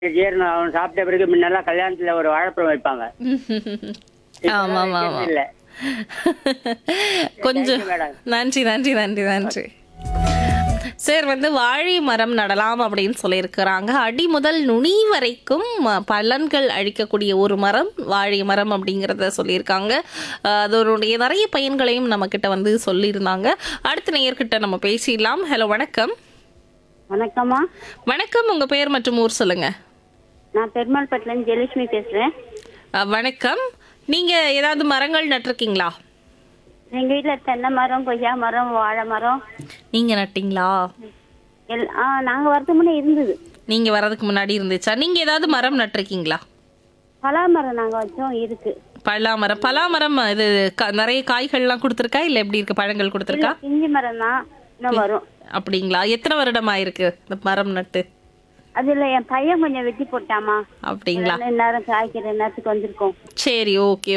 ஜீரணம் அவன் சாப்பிட்ட பிறகு முன்னெல்லாம் கல்யாணத்துல ஒரு வாழைப்பழம் வைப்பாங்க ஆமா ஆமா ஆமா இல்ல கொஞ்சம் Thank you, madam. நன்றி நன்றி நன்றி நன்றி சார் வந்து வாழை மரம் நடலாம் அப்படின்னு சொல்லியிருக்கிறாங்க அடி முதல் நுனி வரைக்கும் அஹ், பலன்கள் அழிக்கக்கூடிய ஒரு மரம் வாழை மரம் அப்படிங்கிறத சொல்லியிருக்காங்க அஹ், அதனுடைய நிறைய பயன்களையும் நம்ம கிட்ட வந்து சொல்லியிருந்தாங்க அடுத்த நேயர்கிட்ட நம்ம பேசிடலாம் ஹலோ வணக்கம் வணக்கம்மா வணக்கம் உங்க பெயர் மற்றும் ஊர் சொல்லுங்க நான் பெருமாள்பட்டிலேருந்து ஜெயலட்சுமி பேசுகிறேன் அஹ், வணக்கம் நீங்க ஏதாவது மரங்கள் நட்டிருக்கீங்களா எங்கள் வீட்டில் தென்னை மரம் கொய்யா மரம் வாழை மரம் நீங்க நட்டீங்களா எல் ஆ நாங்கள் வரதுக்கு முன்னே இருந்தது நீங்க வர்றதுக்கு முன்னாடி இருந்துச்சா நீங்க ஏதாவது மரம் நட்டிருக்கீங்களா பலா மரம் நாங்கள் வச்சோம் இருக்கு பலாமரம் பலாமரம் இது க- நிறைய காய்கள்லாம் கொடுத்துருக்கா இல்ல எப்படி இருக்கு பழங்கள் கொடுத்துருக்கா பிஞ்சு மரம் தான் இன்னும் வரும் அப்படிங்களா எத்தனை வருடம் ஆயிருக்கு இந்த மரம் நட்டு அதில் என் பையன் கொஞ்சம் வெட்டி போட்டாமா அப்படிங்களா அதனால இந்நேரம் காய்க்கிற நேரத்துக்கு வந்திருக்கோம் சரி ஓகே